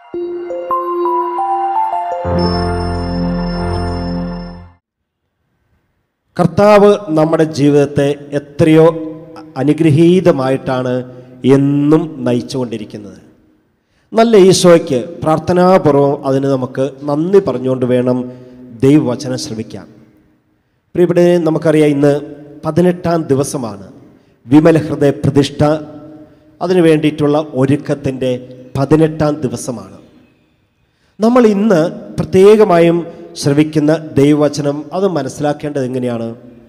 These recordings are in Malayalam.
കർത്താവ് നമ്മുടെ ജീവിതത്തെ എത്രയോ അനുഗ്രഹീതമായിട്ടാണ് എന്നും നയിച്ചുകൊണ്ടിരിക്കുന്നത് നല്ല ഈശോയ്ക്ക് പ്രാർത്ഥനാപൂർവം അതിന് നമുക്ക് നന്ദി പറഞ്ഞുകൊണ്ട് വേണം ദൈവവചനം ശ്രമിക്കാൻ പ്രിയപ്പെട്ട നമുക്കറിയാം ഇന്ന് പതിനെട്ടാം ദിവസമാണ് വിമല ഹൃദയ പ്രതിഷ്ഠ അതിനു വേണ്ടിയിട്ടുള്ള ഒരുക്കത്തിൻ്റെ പതിനെട്ടാം ദിവസമാണ് നമ്മൾ ഇന്ന് പ്രത്യേകമായും ശ്രവിക്കുന്ന ദൈവവചനം അത് മനസ്സിലാക്കേണ്ടത് എങ്ങനെയാണ്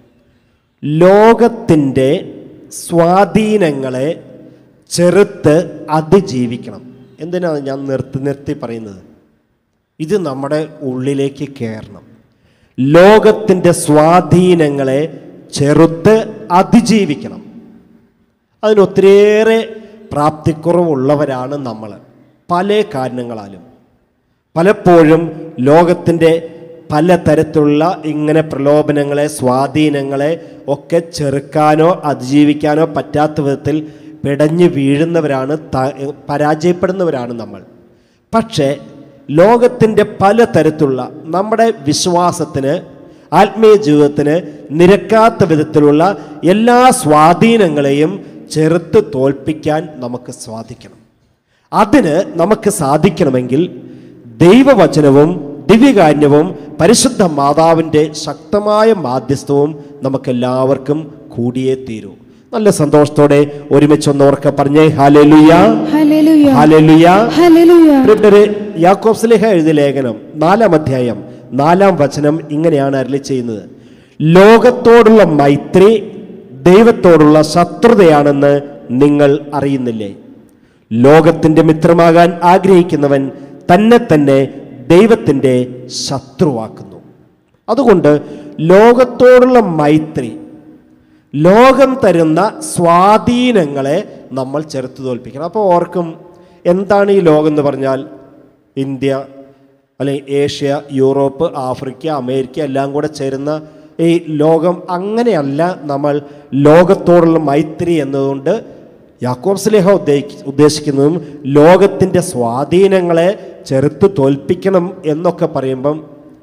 ലോകത്തിൻ്റെ സ്വാധീനങ്ങളെ ചെറുത്ത് അതിജീവിക്കണം എന്തിനാണ് ഞാൻ നിർത്തി നിർത്തി പറയുന്നത് ഇത് നമ്മുടെ ഉള്ളിലേക്ക് കയറണം ലോകത്തിൻ്റെ സ്വാധീനങ്ങളെ ചെറുത്ത് അതിജീവിക്കണം അതിന് ഒത്തിരിയേറെ പ്രാപ്തിക്കുറവുള്ളവരാണ് നമ്മൾ പല കാരണങ്ങളാലും പലപ്പോഴും ലോകത്തിൻ്റെ പലതരത്തിലുള്ള ഇങ്ങനെ പ്രലോഭനങ്ങളെ സ്വാധീനങ്ങളെ ഒക്കെ ചെറുക്കാനോ അതിജീവിക്കാനോ പറ്റാത്ത വിധത്തിൽ പിടഞ്ഞു വീഴുന്നവരാണ് ത- പരാജയപ്പെടുന്നവരാണ് നമ്മൾ പക്ഷേ ലോകത്തിൻ്റെ പലതരത്തിലുള്ള നമ്മുടെ വിശ്വാസത്തിന് ആത്മീയ ജീവിതത്തിന് നിരക്കാത്ത വിധത്തിലുള്ള എല്ലാ സ്വാധീനങ്ങളെയും ചെറുത്ത് തോൽപ്പിക്കാൻ നമുക്ക് സാധിക്കണം അതിന് നമുക്ക് സാധിക്കണമെങ്കിൽ ദൈവവചനവും ദിവ്യകാരുണ്യവും പരിശുദ്ധ മാതാവിൻ്റെ ശക്തമായ മാധ്യസ്ഥവും നമുക്കെല്ലാവർക്കും കൂടിയേ തീരൂ നല്ല സന്തോഷത്തോടെ ഒരുമിച്ച് ഒന്നോർക്കെ പറഞ്ഞേ ഹാലലുയ ഹല്ലേലൂയ ഹാലലുയ ഹല്ലേലൂയ പ്രിയപ്പെട്ടവരെ യാക്കോബ് സ്ലേഹ എഴുതിയ ലേഖനം നാലാം അധ്യായം നാലാം വചനം ഇങ്ങനെയാണ് അരളി ചെയ്യുന്നത് ലോകത്തോടുള്ള മൈത്രി ദൈവത്തോടുള്ള ശത്രുതയാണെന്ന് നിങ്ങൾ അറിയുന്നില്ലേ ലോകത്തിൻ്റെ മിത്രമാകാൻ ആഗ്രഹിക്കുന്നവൻ തന്നെ തന്നെ ദൈവത്തിൻ്റെ ശത്രുവാക്കുന്നു അതുകൊണ്ട് ലോകത്തോടുള്ള മൈത്രി ലോകം തരുന്ന സ്വാധീനങ്ങളെ നമ്മൾ ചെറുത്ത് തോൽപ്പിക്കണം അപ്പോൾ ഓർക്കും എന്താണ് ഈ ലോകം എന്ന് പറഞ്ഞാൽ ഇന്ത്യ അല്ലെങ്കിൽ ഏഷ്യ യൂറോപ്പ് ആഫ്രിക്ക അമേരിക്ക എല്ലാം കൂടെ ചേരുന്ന ഈ ലോകം അങ്ങനെയല്ല നമ്മൾ ലോകത്തോടുള്ള മൈത്രി എന്നതുകൊണ്ട് യാക്കോബ് സ്ലേഹ ഉദ്ദേശി ഉദ്ദേശിക്കുന്നതും ലോകത്തിൻ്റെ സ്വാധീനങ്ങളെ ചെറുത്ത് തോൽപ്പിക്കണം എന്നൊക്കെ പറയുമ്പം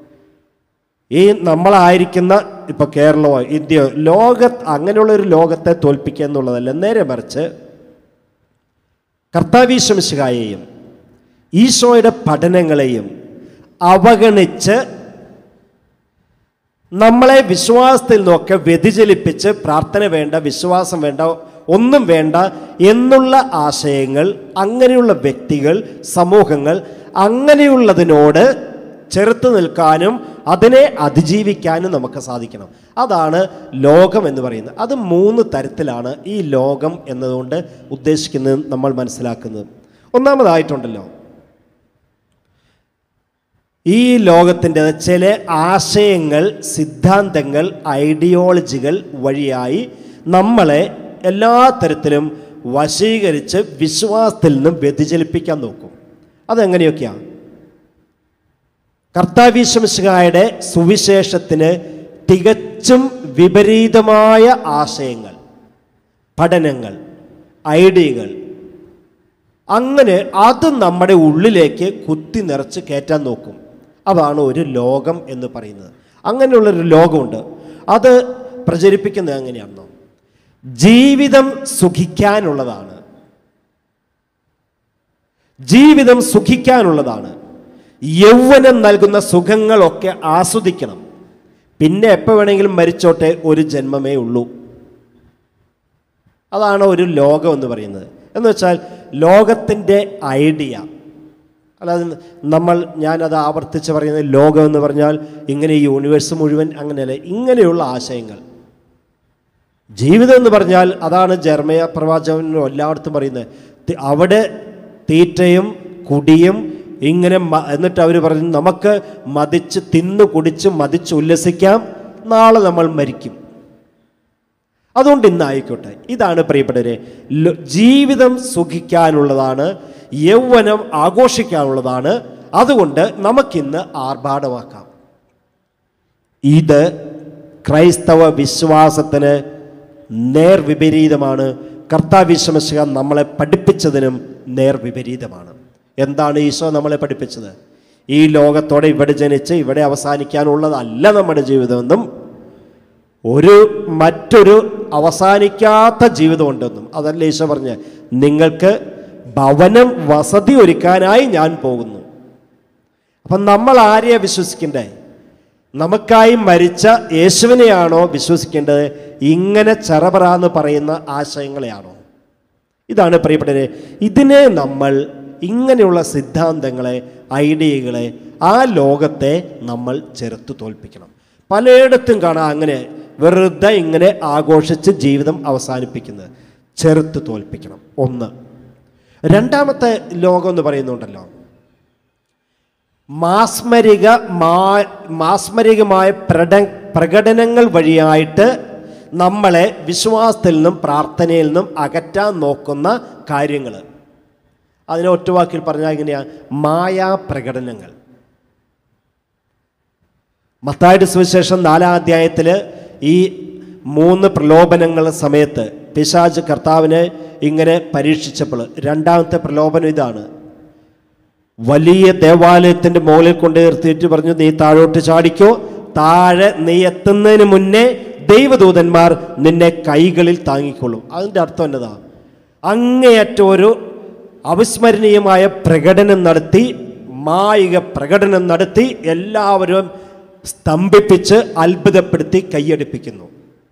ഈ നമ്മളായിരിക്കുന്ന ഇപ്പൊ കേരളമോ ഇന്ത്യയോ ലോക അങ്ങനെയുള്ള ഒരു ലോകത്തെ തോൽപ്പിക്കുക എന്നുള്ളതല്ല നേരെ മറിച്ച് കർത്താവീശ്വമിശുകായെയും ഈശോയുടെ പഠനങ്ങളെയും അവഗണിച്ച് നമ്മളെ വിശ്വാസത്തിൽ നിന്നൊക്കെ വ്യതിചലിപ്പിച്ച് പ്രാർത്ഥന വേണ്ട വിശ്വാസം വേണ്ട ഒന്നും വേണ്ട എന്നുള്ള ആശയങ്ങൾ അങ്ങനെയുള്ള വ്യക്തികൾ സമൂഹങ്ങൾ അങ്ങനെയുള്ളതിനോട് ചെറുത്ത് നിൽക്കാനും അതിനെ അതിജീവിക്കാനും നമുക്ക് സാധിക്കണം അതാണ് ലോകം എന്ന് പറയുന്നത് അത് മൂന്ന് തരത്തിലാണ് ഈ ലോകം എന്നതുകൊണ്ട് ഉദ്ദേശിക്കുന്നത് നമ്മൾ മനസ്സിലാക്കുന്നത് ഒന്നാമതായിട്ടുണ്ടല്ലോ ഈ ലോകത്തിൻ്റെ ചില ആശയങ്ങൾ സിദ്ധാന്തങ്ങൾ ഐഡിയോളജികൾ വഴിയായി നമ്മളെ എല്ലാ തരത്തിലും വശീകരിച്ച് വിശ്വാസത്തിൽ നിന്നും വ്യതിചലിപ്പിക്കാൻ നോക്കും അതെങ്ങനെയൊക്കെയാണ് കർത്താവീശ്വമിശുകായുടെ സുവിശേഷത്തിന് തികച്ചും വിപരീതമായ ആശയങ്ങൾ പഠനങ്ങൾ ഐഡിയകൾ അങ്ങനെ അത് നമ്മുടെ ഉള്ളിലേക്ക് കുത്തി നിറച്ച് കയറ്റാൻ നോക്കും അതാണ് ഒരു ലോകം എന്ന് പറയുന്നത് അങ്ങനെയുള്ളൊരു ലോകമുണ്ട് അത് പ്രചരിപ്പിക്കുന്നത് എങ്ങനെയാണെന്നോ ജീവിതം സുഖിക്കാനുള്ളതാണ് ജീവിതം സുഖിക്കാനുള്ളതാണ് യൗവനം നൽകുന്ന സുഖങ്ങളൊക്കെ ആസ്വദിക്കണം പിന്നെ എപ്പോൾ വേണമെങ്കിലും മരിച്ചോട്ടെ ഒരു ജന്മമേ ഉള്ളൂ അതാണ് ഒരു ലോകം എന്ന് പറയുന്നത് എന്ന് വെച്ചാൽ ലോകത്തിൻ്റെ ഐഡിയ അല്ലാതെ നമ്മൾ ഞാനത് ആവർത്തിച്ച് പറയുന്നത് ലോകം എന്ന് പറഞ്ഞാൽ ഇങ്ങനെ ഈ യൂണിവേഴ്സ് മുഴുവൻ അങ്ങനെയല്ല ഇങ്ങനെയുള്ള ആശയങ്ങൾ ജീവിതം എന്ന് പറഞ്ഞാൽ അതാണ് ജർമ്മയ പ്രവാചകനും എല്ലായിടത്തും പറയുന്നത് തി- അവിടെ തീറ്റയും കുടിയും ഇങ്ങനെ മ- എന്നിട്ട് അവർ പറഞ്ഞു നമുക്ക് മതിച്ച് തിന്നു കുടിച്ച് മതിച്ച് ഉല്ലസിക്കാം നാളെ നമ്മൾ മരിക്കും അതുകൊണ്ട് ഇന്നായിക്കോട്ടെ ഇതാണ് പ്രിയപ്പെട്ടവരെ ലോ- ജീവിതം സുഖിക്കാനുള്ളതാണ് യൗവനം ആഘോഷിക്കാനുള്ളതാണ് അതുകൊണ്ട് നമുക്കിന്ന് ആർഭാടമാക്കാം ഇത് ക്രൈസ്തവ വിശ്വാസത്തിന് നേർവിപരീതമാണ് കർത്താവിശ്വമശക നമ്മളെ പഠിപ്പിച്ചതിനും നേർവിപരീതമാണ് എന്താണ് ഈശോ നമ്മളെ പഠിപ്പിച്ചത് ഈ ലോകത്തോടെ ഇവിടെ ജനിച്ച് ഇവിടെ അവസാനിക്കാനുള്ളതല്ല നമ്മുടെ ജീവിതമെന്നും ഒരു മറ്റൊരു അവസാനിക്കാത്ത ജീവിതമുണ്ടെന്നും അതല്ല ഈശോ പറഞ്ഞ് നിങ്ങൾക്ക് ഭവനം വസതി ഒരുക്കാനായി ഞാൻ പോകുന്നു അപ്പം നമ്മൾ ആരെയാ വിശ്വസിക്കണ്ടേ നമുക്കായി മരിച്ച യേശുവിനെയാണോ വിശ്വസിക്കേണ്ടത് ഇങ്ങനെ ചെറപറാന്ന് പറയുന്ന ആശയങ്ങളെയാണോ ഇതാണ് പ്രിയപ്പെട്ടവരെ ഇതിനെ നമ്മൾ ഇങ്ങനെയുള്ള സിദ്ധാന്തങ്ങളെ ഐഡിയകളെ ആ ലോകത്തെ നമ്മൾ ചെറുത്തു തോൽപ്പിക്കണം പലയിടത്തും കാണാം അങ്ങനെ വെറുതെ ഇങ്ങനെ ആഘോഷിച്ച് ജീവിതം അവസാനിപ്പിക്കുന്നത് ചെറുത്ത് തോൽപ്പിക്കണം ഒന്ന് രണ്ടാമത്തെ ലോകം എന്ന് പറയുന്നുണ്ടല്ലോ മാസ്മരിക മാസ്മരികമായ പ്രട പ്രകടനങ്ങൾ വഴിയായിട്ട് നമ്മളെ വിശ്വാസത്തിൽ നിന്നും പ്രാർത്ഥനയിൽ നിന്നും അകറ്റാൻ നോക്കുന്ന കാര്യങ്ങൾ അതിനെ ഒറ്റവാക്കിൽ പറഞ്ഞാൽ ഇങ്ങനെയാണ് മായാ പ്രകടനങ്ങൾ മത്തായുടെ സുവിശേഷം നാലാം അധ്യായത്തിൽ ഈ മൂന്ന് പ്രലോഭനങ്ങൾ സമയത്ത് പിശാജ് കർത്താവിനെ ഇങ്ങനെ പരീക്ഷിച്ചപ്പോൾ രണ്ടാമത്തെ പ്രലോഭനം ഇതാണ് വലിയ ദേവാലയത്തിൻ്റെ മുകളിൽ കൊണ്ട് നിർത്തിയിട്ട് പറഞ്ഞു നീ താഴോട്ട് ചാടിക്കോ താഴെ നീ എത്തുന്നതിന് മുന്നേ ദൈവദൂതന്മാർ നിന്നെ കൈകളിൽ താങ്ങിക്കൊള്ളും അതിൻ്റെ അർത്ഥം എന്നതാ അങ്ങേയറ്റം ഒരു അവിസ്മരണീയമായ പ്രകടനം നടത്തി മായിക പ്രകടനം നടത്തി എല്ലാവരും സ്തംഭിപ്പിച്ച് അത്ഭുതപ്പെടുത്തി കൈയടിപ്പിക്കുന്നു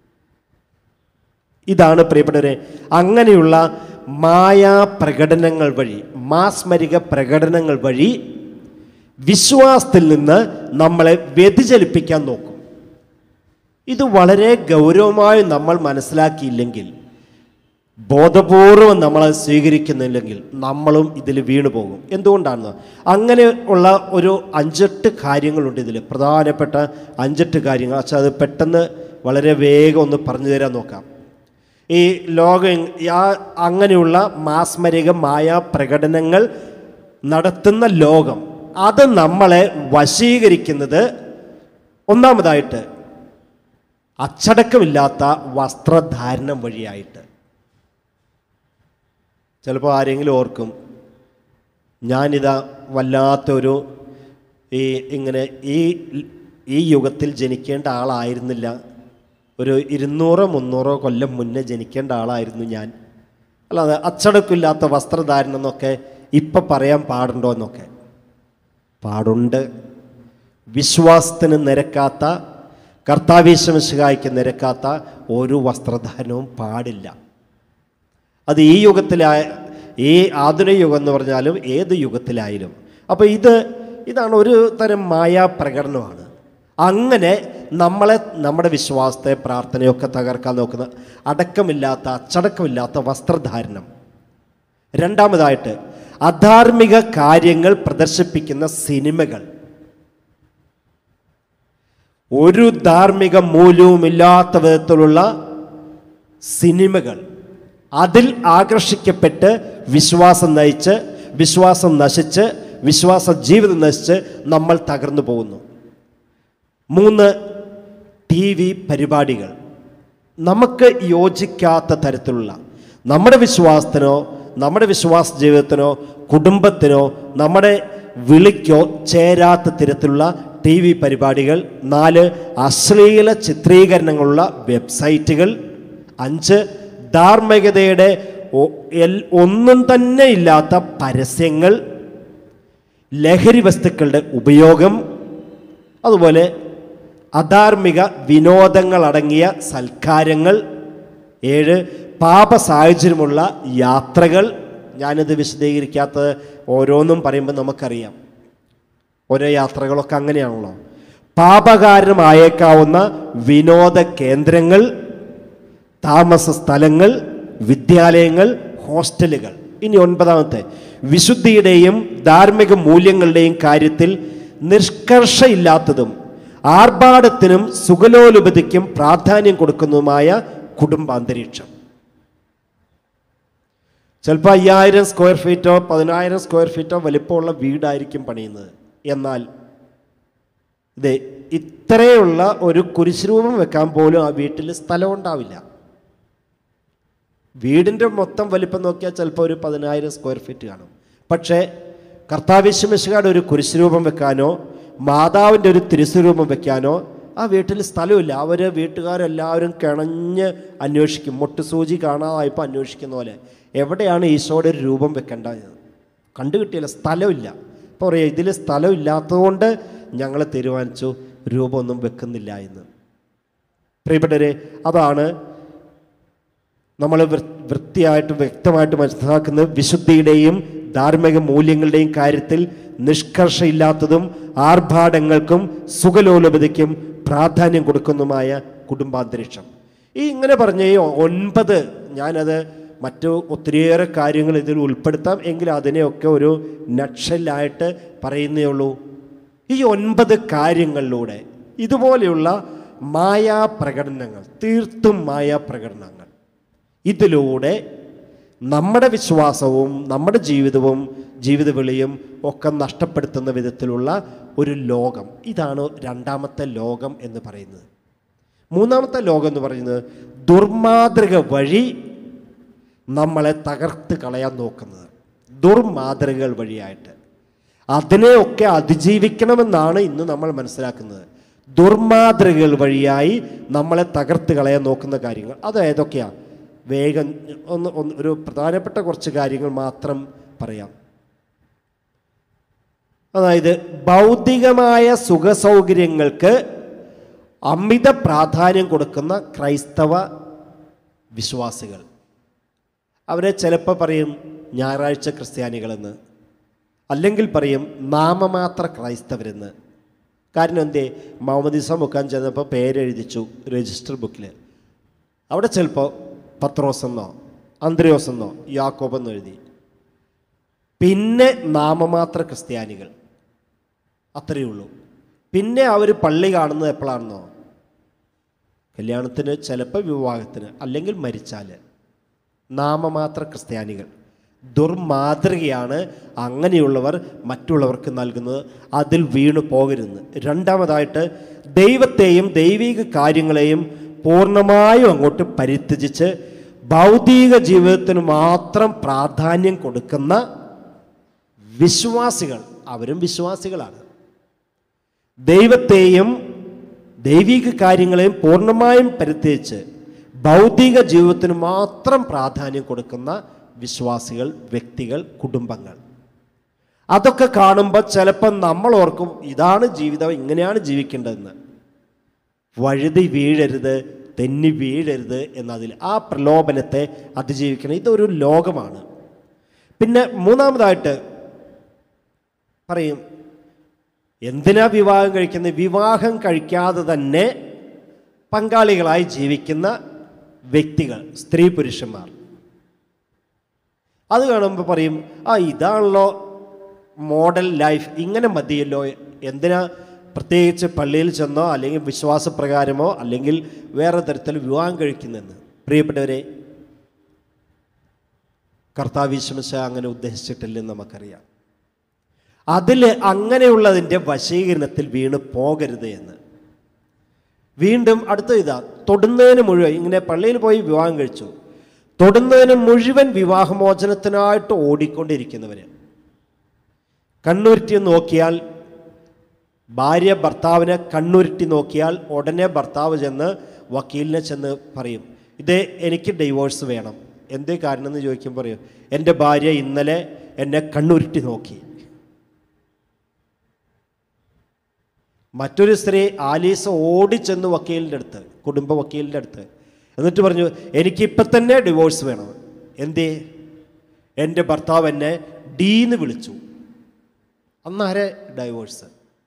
ഇതാണ് പ്രിയപ്പെട്ടവരെ അങ്ങനെയുള്ള മായാ പ്രകടനങ്ങൾ വഴി മാസ്മരിക പ്രകടനങ്ങൾ വഴി വിശ്വാസത്തിൽ നിന്ന് നമ്മളെ വ്യതിചലിപ്പിക്കാൻ നോക്കും ഇത് വളരെ ഗൗരവമായി നമ്മൾ മനസ്സിലാക്കിയില്ലെങ്കിൽ ബോധപൂർവം നമ്മളത് സ്വീകരിക്കുന്നില്ലെങ്കിൽ നമ്മളും ഇതിൽ വീണു പോകും എന്തുകൊണ്ടാണ് അങ്ങനെ ഉള്ള ഒരു അഞ്ചെട്ട് കാര്യങ്ങളുണ്ട് ഇതിൽ പ്രധാനപ്പെട്ട അഞ്ചെട്ട് കാര്യങ്ങൾ പക്ഷെ അത് പെട്ടെന്ന് വളരെ വേഗം ഒന്ന് പറഞ്ഞു തരാൻ നോക്കാം ഈ ലോകം ആ അങ്ങനെയുള്ള മാസ്മരികമായ പ്രകടനങ്ങൾ നടത്തുന്ന ലോകം അത് നമ്മളെ വശീകരിക്കുന്നത് ഒന്നാമതായിട്ട് അച്ചടക്കമില്ലാത്ത വസ്ത്രധാരണം വഴിയായിട്ട് ചിലപ്പോൾ ആരെങ്കിലും ഓർക്കും ഞാനിതാ വല്ലാത്തൊരു ഈ ഇങ്ങനെ ഈ ഈ യുഗത്തിൽ ജനിക്കേണ്ട ആളായിരുന്നില്ല ഒരു ഇരുന്നൂറോ മുന്നൂറോ കൊല്ലം മുന്നേ ജനിക്കേണ്ട ആളായിരുന്നു ഞാൻ അല്ലാതെ അച്ചടക്കമില്ലാത്ത വസ്ത്രധാരണം എന്നൊക്കെ ഇപ്പം പറയാൻ പാടുണ്ടോ എന്നൊക്കെ പാടുണ്ട് വിശ്വാസത്തിന് നിരക്കാത്ത കർത്താവീശമിശുകായ്ക്ക് നിരക്കാത്ത ഒരു വസ്ത്രധാരണവും പാടില്ല അത് ഈ യുഗത്തിലായ ഈ ആധുനിക യുഗം എന്ന് പറഞ്ഞാലും ഏത് യുഗത്തിലായാലും അപ്പോൾ ഇത് ഇതാണ് ഒരു തരം മായാ പ്രകടനമാണ് അങ്ങനെ നമ്മളെ നമ്മുടെ വിശ്വാസത്തെ പ്രാർത്ഥനയൊക്കെ തകർക്കാൻ നോക്കുന്ന അടക്കമില്ലാത്ത അച്ചടക്കമില്ലാത്ത വസ്ത്രധാരണം രണ്ടാമതായിട്ട് അധാർമിക കാര്യങ്ങൾ പ്രദർശിപ്പിക്കുന്ന സിനിമകൾ ഒരു ധാർമ്മിക മൂല്യവുമില്ലാത്ത വിധത്തിലുള്ള സിനിമകൾ അതിൽ ആകർഷിക്കപ്പെട്ട് വിശ്വാസം നയിച്ച് വിശ്വാസം നശിച്ച് വിശ്വാസ ജീവിതം നശിച്ച് നമ്മൾ തകർന്നു പോകുന്നു മൂന്ന് ടി വി പരിപാടികൾ നമുക്ക് യോജിക്കാത്ത തരത്തിലുള്ള നമ്മുടെ വിശ്വാസത്തിനോ നമ്മുടെ വിശ്വാസ ജീവിതത്തിനോ കുടുംബത്തിനോ നമ്മുടെ വിളിക്കോ ചേരാത്ത തരത്തിലുള്ള ടി വി പരിപാടികൾ നാല് അശ്ലീല ചിത്രീകരണങ്ങളുള്ള വെബ്സൈറ്റുകൾ അഞ്ച് ധാർമ്മികതയുടെ ഒ- എൽ- ഒന്നും തന്നെ ഇല്ലാത്ത പരസ്യങ്ങൾ ലഹരി വസ്തുക്കളുടെ ഉപയോഗം അതുപോലെ അധാർമിക വിനോദങ്ങളടങ്ങിയ സൽക്കാരങ്ങൾ ഏഴ് പാപ സാഹചര്യമുള്ള യാത്രകൾ ഞാനിത് വിശദീകരിക്കാത്തത് ഓരോന്നും പറയുമ്പോൾ നമുക്കറിയാം ഓരോ യാത്രകളൊക്കെ അങ്ങനെയാണല്ലോ പാപകാരണമായേക്കാവുന്ന വിനോദ കേന്ദ്രങ്ങൾ താമസ സ്ഥലങ്ങൾ വിദ്യാലയങ്ങൾ ഹോസ്റ്റലുകൾ ഇനി ഒൻപതാമത്തെ വിശുദ്ധിയുടെയും ധാർമ്മിക മൂല്യങ്ങളുടെയും കാര്യത്തിൽ നിഷ്കർഷയില്ലാത്തതും ആർഭാടത്തിനും സുഖലോലുപതിക്കും പ്രാധാന്യം കൊടുക്കുന്നതുമായ കുടുംബാന്തരീക്ഷം ചിലപ്പോൾ അയ്യായിരം സ്ക്വയർ ഫീറ്റോ പതിനായിരം സ്ക്വയർ ഫീറ്റോ വലിപ്പമുള്ള വീടായിരിക്കും പണിയുന്നത് എന്നാൽ ഇത് ഇത്രയുള്ള ഒരു കുരിശുരൂപം വെക്കാൻ പോലും ആ വീട്ടിൽ സ്ഥലം ഉണ്ടാവില്ല വീടിൻ്റെ മൊത്തം വലിപ്പം നോക്കിയാൽ ചിലപ്പോൾ ഒരു പതിനായിരം സ്ക്വയർ ഫീറ്റ് കാണും പക്ഷേ കർത്താവിശ്വമിശുകാരുടെ ഒരു കുരിശുരൂപം വെക്കാനോ മാതാവിൻ്റെ ഒരു തിരുസ്വരൂപം വെക്കാനോ ആ വീട്ടിൽ സ്ഥലമില്ല അവർ വീട്ടുകാരെല്ലാവരും കിണഞ്ഞ് അന്വേഷിക്കും മുട്ടുസൂചി കാണാതായപ്പോൾ അന്വേഷിക്കുന്ന പോലെ എവിടെയാണ് ഈശോയുടെ ഒരു രൂപം വെക്കേണ്ടത് കണ്ടു കിട്ടിയില്ല സ്ഥലമില്ല അപ്പോൾ പറയാം ഇതിൽ സ്ഥലമില്ലാത്തതുകൊണ്ട് ഞങ്ങൾ തീരുമാനിച്ചു രൂപമൊന്നും വെക്കുന്നില്ല എന്ന് പ്രിയപ്പെട്ടവരെ അതാണ് നമ്മൾ വൃ- വൃത്തിയായിട്ട് വ്യക്തമായിട്ട് മനസ്സിലാക്കുന്നത് വിശുദ്ധിയുടെയും ധാർമ്മിക മൂല്യങ്ങളുടെയും കാര്യത്തിൽ നിഷ്കർഷയില്ലാത്തതും ആർഭാടങ്ങൾക്കും സുഖലോലഭതയ്ക്കും പ്രാധാന്യം കൊടുക്കുന്നതുമായ കുടുംബാന്തരീക്ഷം ഈ ഇങ്ങനെ പറഞ്ഞ ഈ ഒൻപത് ഞാനത് മറ്റു ഒത്തിരിയേറെ കാര്യങ്ങൾ ഇതിൽ ഉൾപ്പെടുത്താം എങ്കിൽ അതിനെയൊക്കെ ഒരു നക്ഷലായിട്ട് പറയുന്നേ ഉള്ളൂ ഈ ഒൻപത് കാര്യങ്ങളിലൂടെ ഇതുപോലെയുള്ള മായാ പ്രകടനങ്ങൾ തീർത്തും മായാ പ്രകടനങ്ങൾ ഇതിലൂടെ നമ്മുടെ വിശ്വാസവും നമ്മുടെ ജീവിതവും ജീവിത വിളിയും ഒക്കെ നഷ്ടപ്പെടുത്തുന്ന വിധത്തിലുള്ള ഒരു ലോകം ഇതാണ് രണ്ടാമത്തെ ലോകം എന്ന് പറയുന്നത് മൂന്നാമത്തെ ലോകം എന്ന് പറയുന്നത് ദുർമാതൃക വഴി നമ്മളെ തകർത്ത് കളയാൻ നോക്കുന്നത് ദുർമാതൃകകൾ വഴിയായിട്ട് അതിനെയൊക്കെ അതിജീവിക്കണമെന്നാണ് ഇന്ന് നമ്മൾ മനസ്സിലാക്കുന്നത് ദുർമാതൃകകൾ വഴിയായി നമ്മളെ തകർത്ത് കളയാൻ നോക്കുന്ന കാര്യങ്ങൾ അത് ഏതൊക്കെയാണ് വേഗം ഒന്ന് ഒന്ന് ഒരു പ്രധാനപ്പെട്ട കുറച്ച് കാര്യങ്ങൾ മാത്രം പറയാം അതായത് ഭൗതികമായ സുഖസൗകര്യങ്ങൾക്ക് അമിത പ്രാധാന്യം കൊടുക്കുന്ന ക്രൈസ്തവ വിശ്വാസികൾ അവരെ ചിലപ്പോൾ പറയും ഞായറാഴ്ച ക്രിസ്ത്യാനികളെന്ന് അല്ലെങ്കിൽ പറയും നാമമാത്ര ക്രൈസ്തവരെന്ന് കാരണം എന്തേ മുഹമ്മദീസ മുക്കാൻ ചെന്നപ്പോൾ പേരെഴുതിച്ചു രജിസ്റ്റർ ബുക്കിൽ അവിടെ ചിലപ്പോൾ പത്രോസ് എന്നോ അന്ത്രയോസ് എന്നോ യാക്കോബ് എന്നോ എഴുതി പിന്നെ നാമമാത്ര ക്രിസ്ത്യാനികൾ അത്രയേ ഉള്ളൂ പിന്നെ അവർ പള്ളി കാണുന്നത് എപ്പോഴാണെന്നോ കല്യാണത്തിന് ചിലപ്പോൾ വിവാഹത്തിന് അല്ലെങ്കിൽ മരിച്ചാൽ നാമമാത്ര ക്രിസ്ത്യാനികൾ ദുർമാതൃകയാണ് അങ്ങനെയുള്ളവർ മറ്റുള്ളവർക്ക് നൽകുന്നത് അതിൽ വീണു പോകരുത് രണ്ടാമതായിട്ട് ദൈവത്തെയും ദൈവിക കാര്യങ്ങളെയും പൂർണ്ണമായും അങ്ങോട്ട് പരിത്യജിച്ച് ഭൗതിക ജീവിതത്തിന് മാത്രം പ്രാധാന്യം കൊടുക്കുന്ന വിശ്വാസികൾ അവരും വിശ്വാസികളാണ് ദൈവത്തെയും ദൈവിക കാര്യങ്ങളെയും പൂർണ്ണമായും പരിത്യജിച്ച് ഭൗതിക ജീവിതത്തിന് മാത്രം പ്രാധാന്യം കൊടുക്കുന്ന വിശ്വാസികൾ വ്യക്തികൾ കുടുംബങ്ങൾ അതൊക്കെ കാണുമ്പോൾ ചിലപ്പോൾ നമ്മൾ ഓർക്കും ഇതാണ് ജീവിതം ഇങ്ങനെയാണ് ജീവിക്കേണ്ടതെന്ന് വഴുതി വീഴരുത് തെന്നി വീഴരുത് എന്നതിൽ ആ പ്രലോഭനത്തെ അതിജീവിക്കണം ഇതൊരു ലോകമാണ് പിന്നെ മൂന്നാമതായിട്ട് പറയും എന്തിനാ വിവാഹം കഴിക്കുന്നത് വിവാഹം കഴിക്കാതെ തന്നെ പങ്കാളികളായി ജീവിക്കുന്ന വ്യക്തികൾ സ്ത്രീ പുരുഷന്മാർ അത് കാണുമ്പോൾ പറയും ആ ഇതാണല്ലോ മോഡൽ ലൈഫ് ഇങ്ങനെ മതിയല്ലോ എന്തിനാ പ്രത്യേകിച്ച് പള്ളിയിൽ ചെന്നോ അല്ലെങ്കിൽ വിശ്വാസപ്രകാരമോ അല്ലെങ്കിൽ വേറെ തരത്തിൽ വിവാഹം കഴിക്കുന്നെന്ന് പ്രിയപ്പെട്ടവരെ കർത്താവിശ്വസ അങ്ങനെ ഉദ്ദേശിച്ചിട്ടില്ലെന്ന് നമുക്കറിയാം അതിൽ അങ്ങനെയുള്ളതിൻ്റെ വശീകരണത്തിൽ വീണ് പോകരുത് എന്ന് വീണ്ടും അടുത്ത ഇതാ തൊടുന്നതിന് മുഴുവൻ ഇങ്ങനെ പള്ളിയിൽ പോയി വിവാഹം കഴിച്ചു തൊടുന്നതിന് മുഴുവൻ വിവാഹമോചനത്തിനായിട്ട് ഓടിക്കൊണ്ടിരിക്കുന്നവർ കണ്ണുരുട്ടി നോക്കിയാൽ ഭാര്യ ഭർത്താവിനെ കണ്ണുരുട്ടി നോക്കിയാൽ ഉടനെ ഭർത്താവ് ചെന്ന് വക്കീലിനെ ചെന്ന് പറയും ഇത് എനിക്ക് ഡൈവോഴ്സ് വേണം എന്തേ കാരണം എന്ന് ചോദിക്കുമ്പോൾ പറയും എൻ്റെ ഭാര്യ ഇന്നലെ എന്നെ കണ്ണുരുട്ടി നോക്കി മറ്റൊരു സ്ത്രീ ആലീസ് ഓടിച്ചെന്ന് വക്കീലിൻ്റെ അടുത്ത് കുടുംബ വക്കീലിൻ്റെ അടുത്ത് എന്നിട്ട് പറഞ്ഞു എനിക്കിപ്പം തന്നെ ഡിവോഴ്സ് വേണം എന്തേ എൻ്റെ ഭർത്താവ് എന്നെ ഡീന്ന് വിളിച്ചു അന്നാരെ ഡൈവോഴ്സ്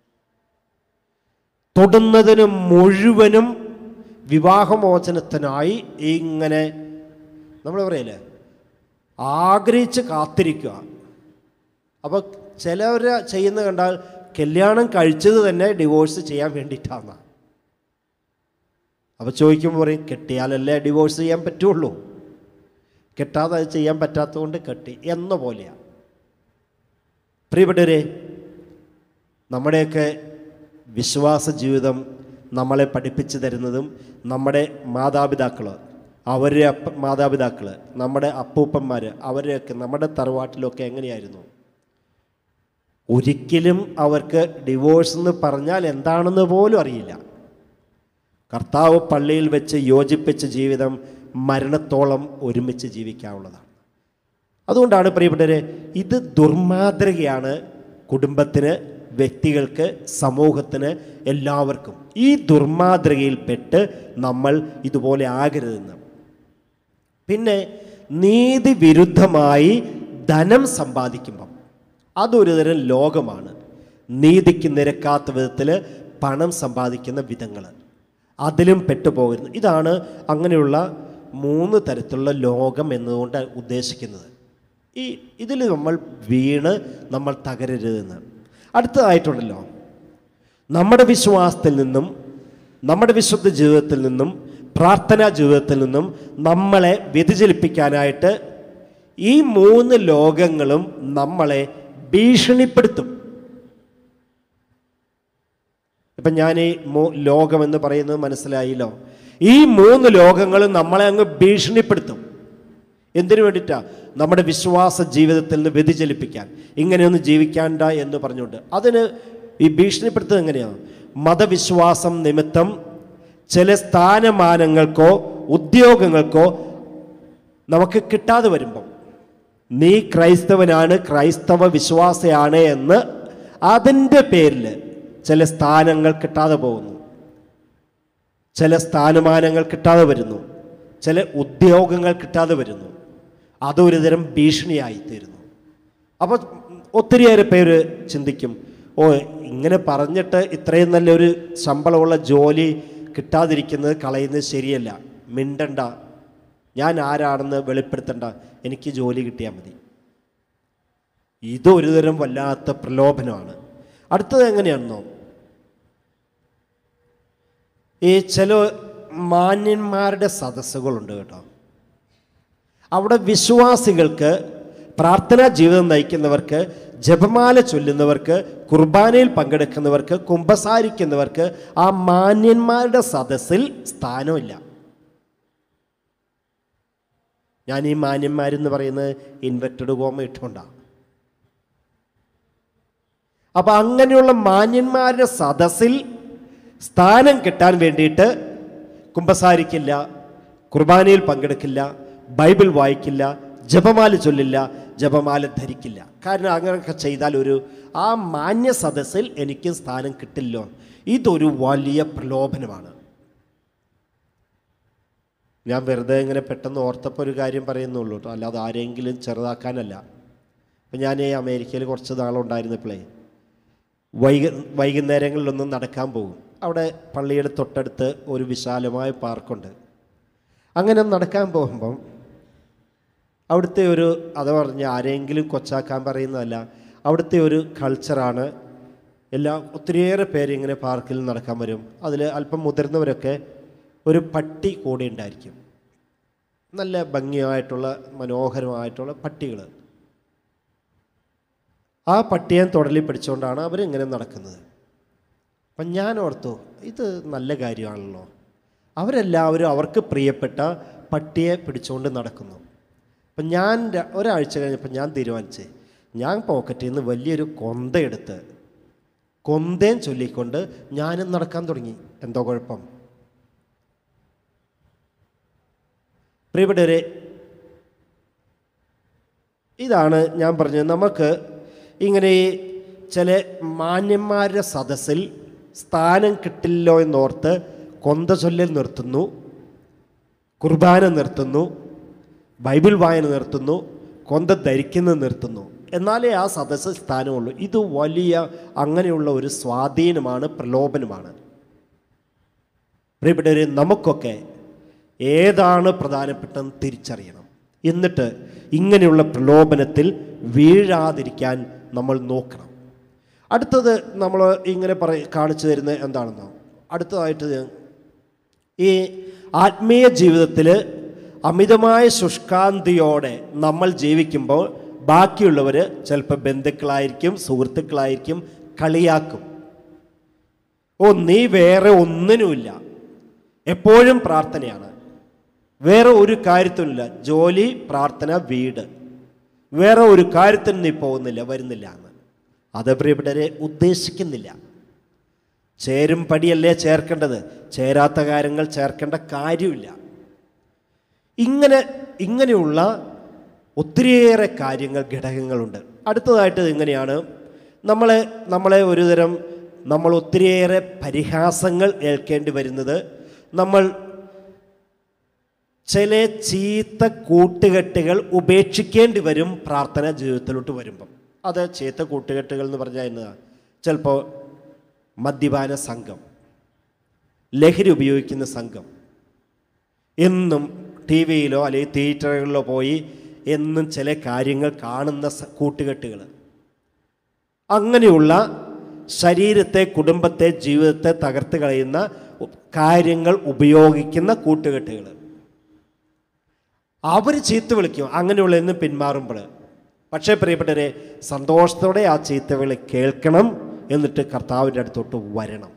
തൊടുന്നതിന് മുഴുവനും വിവാഹമോചനത്തിനായി ഇങ്ങനെ നമ്മൾ പറയല്ലേ ആഗ്രഹിച്ച് കാത്തിരിക്കുക അപ്പോൾ ചിലവർ ചെയ്യുന്ന കണ്ടാൽ കല്യാണം കഴിച്ചത് തന്നെ ഡിവോഴ്സ് ചെയ്യാൻ വേണ്ടിയിട്ടാണ് അപ്പോൾ ചോദിക്കുമ്പോൾ പറയും കെട്ടിയാലല്ലേ ഡിവോഴ്സ് ചെയ്യാൻ പറ്റുള്ളൂ കെട്ടാതെ അത് ചെയ്യാൻ പറ്റാത്തതുകൊണ്ട് കെട്ടി എന്ന പോലെയാണ് പ്രിയപ്പെട്ടവരെ നമ്മുടെയൊക്കെ വിശ്വാസ ജീവിതം നമ്മളെ പഠിപ്പിച്ചു തരുന്നതും നമ്മുടെ മാതാപിതാക്കൾ അവരുടെ അപ്പ മാതാപിതാക്കൾ നമ്മുടെ അപ്പൂപ്പന്മാർ അവരെയൊക്കെ നമ്മുടെ തറവാട്ടിലൊക്കെ എങ്ങനെയായിരുന്നു ഒരിക്കലും അവർക്ക് ഡിവോഴ്സ് എന്ന് പറഞ്ഞാൽ എന്താണെന്ന് പോലും അറിയില്ല കർത്താവ് പള്ളിയിൽ വെച്ച് യോജിപ്പിച്ച ജീവിതം മരണത്തോളം ഒരുമിച്ച് ജീവിക്കാവുന്നതാണ് അതുകൊണ്ടാണ് പ്രിയപ്പെട്ടവരെ ഇത് ദുർമാതൃകയാണ് കുടുംബത്തിന് വ്യക്തികൾക്ക് സമൂഹത്തിന് എല്ലാവർക്കും ഈ ദുർമാതൃകയിൽപ്പെട്ട് നമ്മൾ ഇതുപോലെ ആകരുതെന്ന് പിന്നെ നീതി വിരുദ്ധമായി ധനം സമ്പാദിക്കുമ്പം അതൊരു തരം ലോകമാണ് നീതിക്ക് നിരക്കാത്ത വിധത്തിൽ പണം സമ്പാദിക്കുന്ന വിധങ്ങൾ അതിലും പെട്ടുപോകരുത് ഇതാണ് അങ്ങനെയുള്ള മൂന്ന് തരത്തിലുള്ള ലോകം എന്നതുകൊണ്ട് ഉദ്ദേശിക്കുന്നത് ഈ ഇതിൽ നമ്മൾ വീണ് നമ്മൾ തകരരുതെന്ന് അടുത്തതായിട്ടുണ്ടല്ലോ നമ്മുടെ വിശ്വാസത്തിൽ നിന്നും നമ്മുടെ വിശുദ്ധ ജീവിതത്തിൽ നിന്നും പ്രാർത്ഥനാ ജീവിതത്തിൽ നിന്നും നമ്മളെ വ്യതിചലിപ്പിക്കാനായിട്ട് ഈ മൂന്ന് ലോകങ്ങളും നമ്മളെ ഭീഷണിപ്പെടുത്തും ഇപ്പം ഞാൻ ഈ മൂ ലോകമെന്ന് പറയുന്നത് മനസ്സിലായില്ലോ ഈ മൂന്ന് ലോകങ്ങളും നമ്മളെ അങ്ങ് ഭീഷണിപ്പെടുത്തും എന്തിനു വേണ്ടിയിട്ടാ നമ്മുടെ വിശ്വാസ ജീവിതത്തിൽ നിന്ന് വ്യതിചലിപ്പിക്കാൻ ഇങ്ങനെയൊന്നും ജീവിക്കാണ്ട എന്ന് പറഞ്ഞുകൊണ്ട് അതിന് ഈ ഭീഷണിപ്പെടുത്തുന്നത് എങ്ങനെയാണ് മതവിശ്വാസം നിമിത്തം ചില സ്ഥാനമാനങ്ങൾക്കോ ഉദ്യോഗങ്ങൾക്കോ നമുക്ക് കിട്ടാതെ വരുമ്പം നീ ക്രൈസ്തവനാണ് ക്രൈസ്തവ വിശ്വാസയാണ് എന്ന് അതിൻ്റെ പേരിൽ ചില സ്ഥാനങ്ങൾ കിട്ടാതെ പോകുന്നു ചില സ്ഥാനമാനങ്ങൾ കിട്ടാതെ വരുന്നു ചില ഉദ്യോഗങ്ങൾ കിട്ടാതെ വരുന്നു അതൊരു തരം ഭീഷണിയായി തീരുന്നു അപ്പോൾ ഒത്തിരിയേറെ പേര് ചിന്തിക്കും ഓ ഇങ്ങനെ പറഞ്ഞിട്ട് ഇത്രയും നല്ലൊരു ശമ്പളമുള്ള ജോലി കിട്ടാതിരിക്കുന്നത് കളയുന്നത് ശരിയല്ല മിണ്ടണ്ട ഞാൻ ആരാണെന്ന് വെളിപ്പെടുത്തണ്ട എനിക്ക് ജോലി കിട്ടിയാൽ മതി ഇതൊരു തരം വല്ലാത്ത പ്രലോഭനമാണ് അടുത്തത് എങ്ങനെയാണെന്നോ ഈ ചില മാന്യന്മാരുടെ സദസ്സുകളുണ്ട് കേട്ടോ അവിടെ വിശ്വാസികൾക്ക് പ്രാർത്ഥനാ ജീവിതം നയിക്കുന്നവർക്ക് ജപമാല ചൊല്ലുന്നവർക്ക് കുർബാനയിൽ പങ്കെടുക്കുന്നവർക്ക് കുംഭസാരിക്കുന്നവർക്ക് ആ മാന്യന്മാരുടെ സദസ്സിൽ സ്ഥാനമില്ല ഞാൻ ഈ മാന്യന്മാരെന്ന് പറയുന്നത് ഇൻവെർട്ടഡ് കോമ ഇട്ടുകൊണ്ടാണ് അപ്പം അങ്ങനെയുള്ള മാന്യന്മാരുടെ സദസ്സിൽ സ്ഥാനം കിട്ടാൻ വേണ്ടിയിട്ട് കുമ്പസാരിക്കില്ല കുർബാനയിൽ പങ്കെടുക്കില്ല ബൈബിൾ വായിക്കില്ല ജപമാല ചൊല്ലില്ല ജപമാല ധരിക്കില്ല കാരണം അങ്ങനെയൊക്കെ ചെയ്താൽ ഒരു ആ മാന്യ സദസ്സിൽ എനിക്ക് സ്ഥാനം കിട്ടില്ലോ ഇതൊരു വലിയ പ്രലോഭനമാണ് ഞാൻ വെറുതെ ഇങ്ങനെ പെട്ടെന്ന് ഓർത്തപ്പോൾ ഒരു കാര്യം പറയുന്നുള്ളൂ കേട്ടോ അല്ലാതെ ആരെങ്കിലും ചെറുതാക്കാനല്ല അപ്പം ഞാൻ ഈ അമേരിക്കയിൽ കുറച്ച് നാളുണ്ടായിരുന്നപ്പോഴേ വൈകു വൈകുന്നേരങ്ങളിലൊന്നും നടക്കാൻ പോകും അവിടെ പള്ളിയുടെ തൊട്ടടുത്ത് ഒരു വിശാലമായ പാർക്കുണ്ട് അങ്ങനെ നടക്കാൻ പോകുമ്പം അവിടുത്തെ ഒരു അത് പറഞ്ഞ് ആരെങ്കിലും കൊച്ചാക്കാൻ പറയുന്നതല്ല അവിടുത്തെ ഒരു കൾച്ചറാണ് എല്ലാ ഒത്തിരിയേറെ പേര് ഇങ്ങനെ പാർക്കിൽ നടക്കാൻ വരും അതിൽ അല്പം മുതിർന്നവരൊക്കെ ഒരു പട്ടി കൂടെ ഉണ്ടായിരിക്കും നല്ല ഭംഗിയായിട്ടുള്ള മനോഹരമായിട്ടുള്ള പട്ടികൾ ആ പട്ടിയെ തുടലിൽ പിടിച്ചുകൊണ്ടാണ് അവരിങ്ങനെ നടക്കുന്നത് അപ്പം ഞാൻ ഓർത്തു ഇത് നല്ല കാര്യമാണല്ലോ അവരെല്ലാവരും അവർക്ക് പ്രിയപ്പെട്ട പട്ടിയെ പിടിച്ചുകൊണ്ട് നടക്കുന്നു അപ്പം ഞാൻ ര- ഒരാഴ്ച കഴിഞ്ഞപ്പോൾ ഞാൻ തീരുമാനിച്ചേ ഞാൻ പോക്കറ്റിൽ നിന്ന് വലിയൊരു കൊന്തയെടുത്ത് കൊന്തയും ചൊല്ലിക്കൊണ്ട് ഞാനും നടക്കാൻ തുടങ്ങി എന്തോ കുഴപ്പം പ്രിയപ്പെട്ടവരെ ഇതാണ് ഞാൻ പറഞ്ഞത് നമുക്ക് ഇങ്ങനെ ഈ ചില മാന്യന്മാരുടെ സദസ്സിൽ സ്ഥാനം കിട്ടില്ലോ എന്നോർത്ത് കൊന്ത ചൊല്ലൽ നിർത്തുന്നു കുർബാന നിർത്തുന്നു ബൈബിൾ വായന നിർത്തുന്നു കൊന്ത ധരിക്കുന്നത് നിർത്തുന്നു എന്നാലേ ആ സദസ്സ് സ്ഥാനമുള്ളൂ ഇത് വലിയ അങ്ങനെയുള്ള ഒരു സ്വാധീനമാണ് പ്രലോഭനമാണ് പ്രിയപ്പെട്ടവരെ നമുക്കൊക്കെ ഏതാണ് പ്രധാനപ്പെട്ടതെന്ന് തിരിച്ചറിയണം എന്നിട്ട് ഇങ്ങനെയുള്ള പ്രലോഭനത്തിൽ വീഴാതിരിക്കാൻ നമ്മൾ നോക്കണം അടുത്തത് നമ്മൾ ഇങ്ങനെ പറ കാണിച്ചു തരുന്നത് എന്താണെന്നോ അടുത്തതായിട്ട് ഈ ആത്മീയ ജീവിതത്തിൽ അമിതമായ ശുഷ്കാന്തിയോടെ നമ്മൾ ജീവിക്കുമ്പോൾ ബാക്കിയുള്ളവർ ചിലപ്പോൾ ബന്ധുക്കളായിരിക്കും സുഹൃത്തുക്കളായിരിക്കും കളിയാക്കും ഓ നീ വേറെ ഒന്നിനുമില്ല എപ്പോഴും പ്രാർത്ഥനയാണ് വേറെ ഒരു കാര്യത്തിനുമില്ല ജോലി പ്രാർത്ഥന വീട് വേറെ ഒരു കാര്യത്തിന് നീ പോകുന്നില്ല വരുന്നില്ല എന്ന് അത് പ്രിയപ്പെട്ടവരെ ഉദ്ദേശിക്കുന്നില്ല ചേരും പടിയല്ലേ ചേർക്കേണ്ടത് ചേരാത്ത കാര്യങ്ങൾ ചേർക്കേണ്ട കാര്യമില്ല ഇങ്ങനെ ഇങ്ങനെയുള്ള ഒത്തിരിയേറെ കാര്യങ്ങൾ ഘടകങ്ങളുണ്ട് അടുത്തതായിട്ട് ഇങ്ങനെയാണ് നമ്മളെ നമ്മളെ ഒരുതരം നമ്മൾ ഒത്തിരിയേറെ പരിഹാസങ്ങൾ ഏൽക്കേണ്ടി വരുന്നത് നമ്മൾ ചില ചീത്ത കൂട്ടുകെട്ടുകൾ ഉപേക്ഷിക്കേണ്ടി വരും പ്രാർത്ഥന ജീവിതത്തിലോട്ട് വരുമ്പം അത് ചീത്ത കൂട്ടുകെട്ടുകൾ എന്ന് പറഞ്ഞാൽ എന്നതാണ് ചിലപ്പോൾ മദ്യപാന സംഘം ലഹരി ഉപയോഗിക്കുന്ന സംഘം എന്നും ടി വിയിലോ അല്ലെങ്കിൽ തിയേറ്ററുകളിലോ പോയി എന്നും ചില കാര്യങ്ങൾ കാണുന്ന സ- കൂട്ടുകെട്ടുകൾ അങ്ങനെയുള്ള ശരീരത്തെ കുടുംബത്തെ ജീവിതത്തെ തകർത്ത് കളയുന്ന ഉ- കാര്യങ്ങൾ ഉപയോഗിക്കുന്ന കൂട്ടുകെട്ടുകൾ അവർ ചീത്ത വിളിക്കും അങ്ങനെയുള്ളതെന്ന് പിന്മാറുമ്പോൾ പക്ഷേ പ്രിയപ്പെട്ടവരെ സന്തോഷത്തോടെ ആ ചീത്ത വിളി കേൾക്കണം എന്നിട്ട് കർത്താവിൻ്റെ അടുത്തോട്ട് വരണം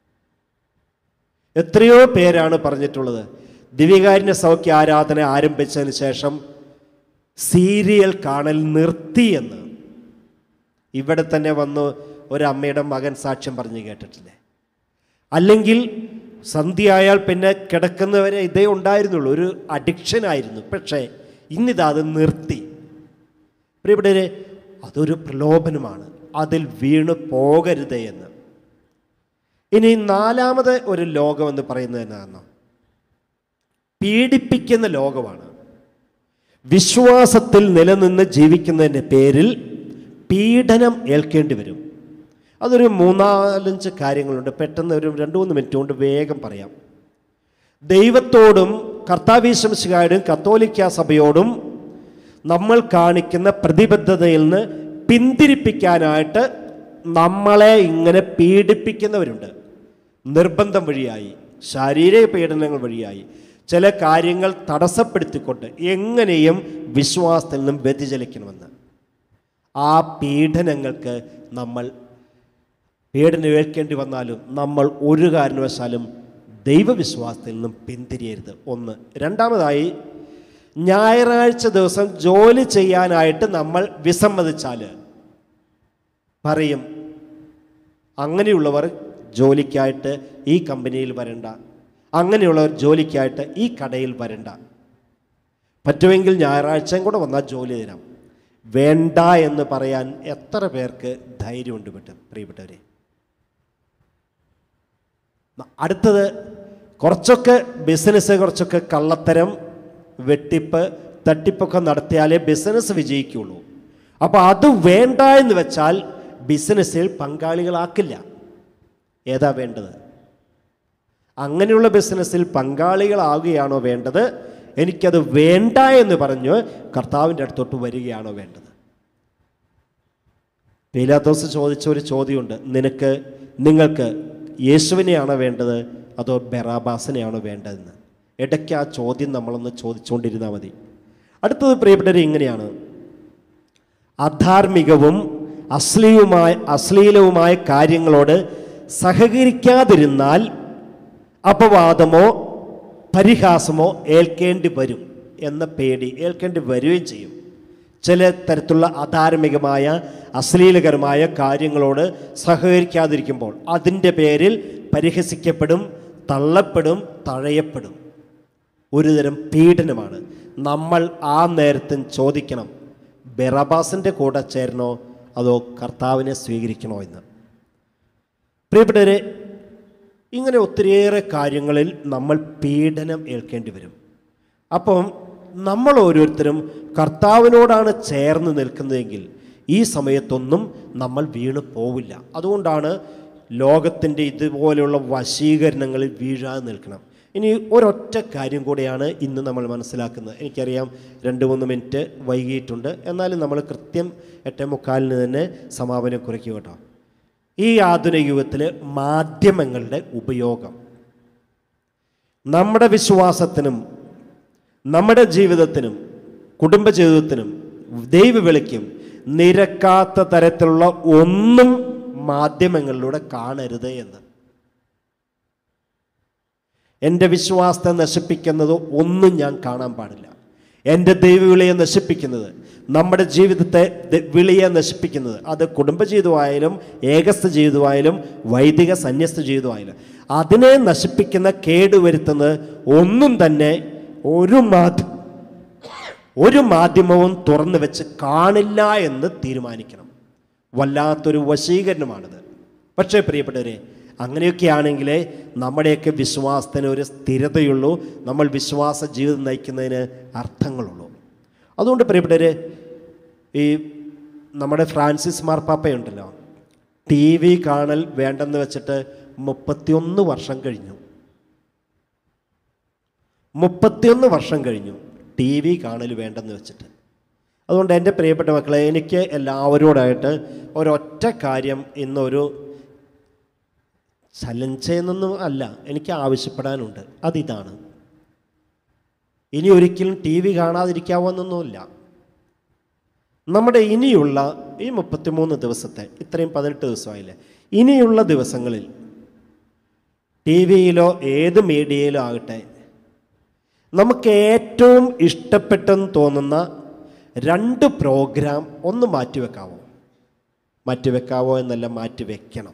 എത്രയോ പേരാണ് പറഞ്ഞിട്ടുള്ളത് ദിവ്യകാരുണ്യ സൗഖ്യ ആരാധന ആരംഭിച്ചതിന് ശേഷം സീരിയൽ കാണൽ നിർത്തിയെന്ന് ഇവിടെ തന്നെ വന്ന് ഒരമ്മയുടെ മകൻ സാക്ഷ്യം പറഞ്ഞു കേട്ടിട്ടില്ലേ അല്ലെങ്കിൽ സന്ധ്യയായാൽ പിന്നെ കിടക്കുന്നവരെ ഇതേ ഉണ്ടായിരുന്നുള്ളൂ ഒരു അഡിക്ഷൻ ആയിരുന്നു പക്ഷേ ഇന്നിതാ അത് നിർത്തി പ്രിയപ്പെട്ടവരെ അതൊരു പ്രലോഭനമാണ് അതിൽ വീണ് പോകരുത് എന്ന് ഇനി നാലാമത് ഒരു ലോകമെന്ന് പറയുന്നത് എന്നാണ് പീഡിപ്പിക്കുന്ന ലോകമാണ് വിശ്വാസത്തിൽ നിലനിന്ന് ജീവിക്കുന്നതിൻ്റെ പേരിൽ പീഡനം ഏൽക്കേണ്ടി വരും അതൊരു മൂന്നാലഞ്ച് കാര്യങ്ങളുണ്ട് പെട്ടെന്ന് ഒരു രണ്ട് മൂന്ന് മിനിറ്റ് കൊണ്ട് വേഗം പറയാം ദൈവത്തോടും കർത്താവീശംശികായോടും കത്തോലിക്ക സഭയോടും നമ്മൾ കാണിക്കുന്ന പ്രതിബദ്ധതയിൽ നിന്ന് പിന്തിരിപ്പിക്കാനായിട്ട് നമ്മളെ ഇങ്ങനെ പീഡിപ്പിക്കുന്നവരുണ്ട് നിർബന്ധം വഴിയായി ശാരീരിക പീഡനങ്ങൾ വഴിയായി ചില കാര്യങ്ങൾ തടസ്സപ്പെടുത്തിക്കൊണ്ട് എങ്ങനെയും വിശ്വാസത്തിൽ നിന്നും വ്യതിചലിക്കണമെന്ന് ആ പീഡനങ്ങൾക്ക് നമ്മൾ പീഡനം ഏൽക്കേണ്ടി വന്നാലും നമ്മൾ ഒരു കാരണവശാലും ദൈവവിശ്വാസത്തിൽ നിന്നും പിന്തിരിയരുത് ഒന്ന് രണ്ടാമതായി ഞായറാഴ്ച ദിവസം ജോലി ചെയ്യാനായിട്ട് നമ്മൾ വിസമ്മതിച്ചാൽ പറയും അങ്ങനെയുള്ളവർ ജോലിക്കായിട്ട് ഈ കമ്പനിയിൽ വരണ്ട അങ്ങനെയുള്ളവർ ജോലിക്കായിട്ട് ഈ കടയിൽ വരണ്ട പറ്റുമെങ്കിൽ ഞായറാഴ്ചയും കൂടെ വന്നാൽ ജോലി തരാം വേണ്ട എന്ന് പറയാൻ എത്ര പേർക്ക് ധൈര്യമുണ്ട് പെട്ട് പ്രിയപ്പെട്ടവരെ അടുത്തത് കുറച്ചൊക്കെ ബിസിനസ് കുറച്ചൊക്കെ കള്ളത്തരം വെട്ടിപ്പ് തട്ടിപ്പൊക്കെ നടത്തിയാലേ ബിസിനസ് വിജയിക്കുള്ളൂ അപ്പോൾ അത് വേണ്ട എന്ന് വെച്ചാൽ ബിസിനസ്സിൽ പങ്കാളികളാക്കില്ല ഏതാ വേണ്ടത് അങ്ങനെയുള്ള ബിസിനസ്സിൽ പങ്കാളികളാവുകയാണോ വേണ്ടത് എനിക്കത് വേണ്ട എന്ന് പറഞ്ഞ് കർത്താവിൻ്റെ അടുത്തോട്ട് വരികയാണോ വേണ്ടത് പീലാത്തോസ് ചോദിച്ച ഒരു ചോദ്യമുണ്ട് നിനക്ക് നിങ്ങൾക്ക് യേശുവിനെയാണോ വേണ്ടത് അതോ ബെറാബാസിനെയാണോ വേണ്ടതെന്ന് ഇടയ്ക്ക് ആ ചോദ്യം നമ്മളൊന്ന് ചോദിച്ചുകൊണ്ടിരുന്നാൽ മതി അടുത്തത് പ്രിയപ്പെട്ടവർ ഇങ്ങനെയാണ് അധാർമികവും അശ്ലീലവുമായ അശ്ലീലവുമായ കാര്യങ്ങളോട് സഹകരിക്കാതിരുന്നാൽ അപവാദമോ പരിഹാസമോ ഏൽക്കേണ്ടി വരും എന്ന പേടി ഏൽക്കേണ്ടി വരികയും ചെയ്യും ചില തരത്തിലുള്ള അധാർമികമായ അശ്ലീലകരമായ കാര്യങ്ങളോട് സഹകരിക്കാതിരിക്കുമ്പോൾ അതിൻ്റെ പേരിൽ പരിഹസിക്കപ്പെടും തള്ളപ്പെടും തഴയപ്പെടും ഒരുതരം പീഡനമാണ് നമ്മൾ ആ നേരത്തും ചോദിക്കണം ബെറബാസിൻ്റെ കൂടെ ചേരണോ അതോ കർത്താവിനെ സ്വീകരിക്കണോ എന്ന് പ്രിയപ്പെട്ടവരെ ഇങ്ങനെ ഒത്തിരിയേറെ കാര്യങ്ങളിൽ നമ്മൾ പീഡനം ഏൽക്കേണ്ടി വരും അപ്പം നമ്മൾ ഓരോരുത്തരും കർത്താവിനോടാണ് ചേർന്ന് നിൽക്കുന്നതെങ്കിൽ ഈ സമയത്തൊന്നും നമ്മൾ വീണ് പോവില്ല അതുകൊണ്ടാണ് ലോകത്തിൻ്റെ ഇതുപോലെയുള്ള വശീകരണങ്ങളിൽ വീഴാതെ നിൽക്കണം ഇനി ഒരൊറ്റ കാര്യം കൂടെയാണ് ഇന്ന് നമ്മൾ മനസ്സിലാക്കുന്നത് എനിക്കറിയാം രണ്ട് മൂന്ന് മിനിറ്റ് വൈകിയിട്ടുണ്ട് എന്നാലും നമ്മൾ കൃത്യം എട്ടേ മുക്കാലിന് തന്നെ സമാപനം കുറിക്കുക കേട്ടോ ഈ ആധുനിക യുഗത്തിൽ മാധ്യമങ്ങളുടെ ഉപയോഗം നമ്മുടെ വിശ്വാസത്തിനും നമ്മുടെ ജീവിതത്തിനും കുടുംബജീവിതത്തിനും ദൈവവിളിക്കും നിരക്കാത്ത തരത്തിലുള്ള ഒന്നും മാധ്യമങ്ങളിലൂടെ കാണരുത് എന്ന് എൻ്റെ വിശ്വാസത്തെ നശിപ്പിക്കുന്നത് ഒന്നും ഞാൻ കാണാൻ പാടില്ല എൻ്റെ ദൈവവിളിയെ നശിപ്പിക്കുന്നത് നമ്മുടെ ജീവിതത്തെ ദ- വിളിയെ നശിപ്പിക്കുന്നത് അത് കുടുംബജീവിതമായാലും ഏകസ്ഥ ജീവിതമായാലും വൈദിക സന്യസ്ത ജീവിതമായാലും അതിനെ നശിപ്പിക്കുന്ന കേടുവരുത്തുന്നത് ഒന്നും തന്നെ ഒരു മാധ്യ ഒരു മാധ്യമവും തുറന്നു വെച്ച് കാണില്ല എന്ന് തീരുമാനിക്കണം വല്ലാത്തൊരു വശീകരണമാണിത് പക്ഷേ പ്രിയപ്പെട്ടവരെ അങ്ങനെയൊക്കെയാണെങ്കിലേ നമ്മുടെയൊക്കെ വിശ്വാസത്തിന് ഒരു സ്ഥിരതയുള്ളൂ നമ്മൾ വിശ്വാസ ജീവിതം നയിക്കുന്നതിന് അർത്ഥങ്ങളുള്ളൂ അതുകൊണ്ട് പ്രിയപ്പെട്ടവരെ ഈ നമ്മുടെ ഫ്രാൻസിസ് മാർപ്പാപ്പയുണ്ടല്ലോ ടി വി കാണൽ വേണ്ടെന്ന് വെച്ചിട്ട് മുപ്പത്തിയൊന്ന് വർഷം കഴിഞ്ഞു മുപ്പത്തിയൊന്ന് വർഷം കഴിഞ്ഞു ടി വി കാണൽ വേണ്ടെന്ന് വെച്ചിട്ട് അതുകൊണ്ട് എൻ്റെ പ്രിയപ്പെട്ട മക്കളെ എനിക്ക് എല്ലാവരോടായിട്ട് ഒരൊറ്റ കാര്യം ഇന്നൊരു ചലഞ്ച് എന്നൊന്നും അല്ല എനിക്ക് ആവശ്യപ്പെടാനുണ്ട് അതിതാണ് ഇനി ഒരിക്കലും ടി വി കാണാതിരിക്കാവുന്നൊന്നുമില്ല നമ്മുടെ ഇനിയുള്ള ഈ മുപ്പത്തിമൂന്ന് ദിവസത്തെ ഇത്രയും പതിനെട്ട് ദിവസമായില്ലേ ഇനിയുള്ള ദിവസങ്ങളിൽ ടി വിയിലോ ഏത് മീഡിയയിലോ ആകട്ടെ നമുക്ക് ഏറ്റവും ഇഷ്ടപ്പെട്ടെന്ന് തോന്നുന്ന രണ്ട് പ്രോഗ്രാം ഒന്ന് മാറ്റിവെക്കാവോ മാറ്റിവെക്കാവോ എന്നല്ല മാറ്റിവെക്കണം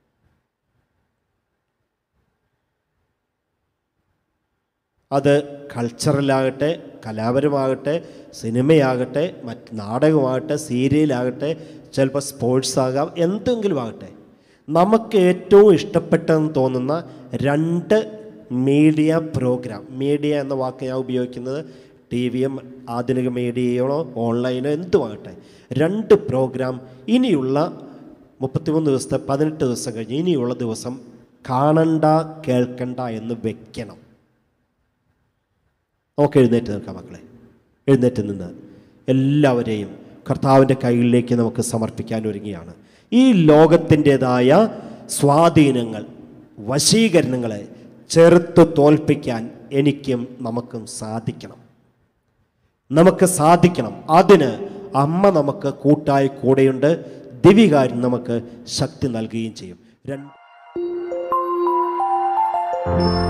അത് കൾച്ചറലാകട്ടെ കലാപരമാകട്ടെ സിനിമയാകട്ടെ മറ്റ് നാടകമാകട്ടെ സീരിയലാകട്ടെ ചിലപ്പോൾ സ്പോർട്സ് ആകാം എന്തെങ്കിലും ആകട്ടെ നമുക്ക് ഏറ്റവും ഇഷ്ടപ്പെട്ടെന്ന് തോന്നുന്ന രണ്ട് മീഡിയ പ്രോഗ്രാം മീഡിയ എന്ന വാക്ക് ഞാൻ ഉപയോഗിക്കുന്നത് ടി വിയും ആധുനിക മീഡിയയോ ഓൺലൈനോ എന്തുമാകട്ടെ രണ്ട് പ്രോഗ്രാം ഇനിയുള്ള മുപ്പത്തിമൂന്ന് ദിവസത്തെ പതിനെട്ട് ദിവസം കഴിഞ്ഞ് ഇനിയുള്ള ദിവസം കാണണ്ട കേൾക്കണ്ട എന്ന് വെക്കണം നമുക്ക് എഴുന്നേറ്റ് നിൽക്കാം മക്കളെ എഴുന്നേറ്റ് നിന്ന് എല്ലാവരെയും കർത്താവിൻ്റെ കയ്യിലേക്ക് നമുക്ക് സമർപ്പിക്കാൻ ഒരുങ്ങിയാണ് ഈ ലോകത്തിൻ്റെതായ സ്വാധീനങ്ങൾ വശീകരണങ്ങളെ ചെറുത്ത് തോൽപ്പിക്കാൻ എനിക്കും നമുക്കും സാധിക്കണം നമുക്ക് സാധിക്കണം അതിന് അമ്മ നമുക്ക് കൂട്ടായി കൂടെയുണ്ട് ദിവികാരൻ നമുക്ക് ശക്തി നൽകുകയും ചെയ്യും രണ്ട്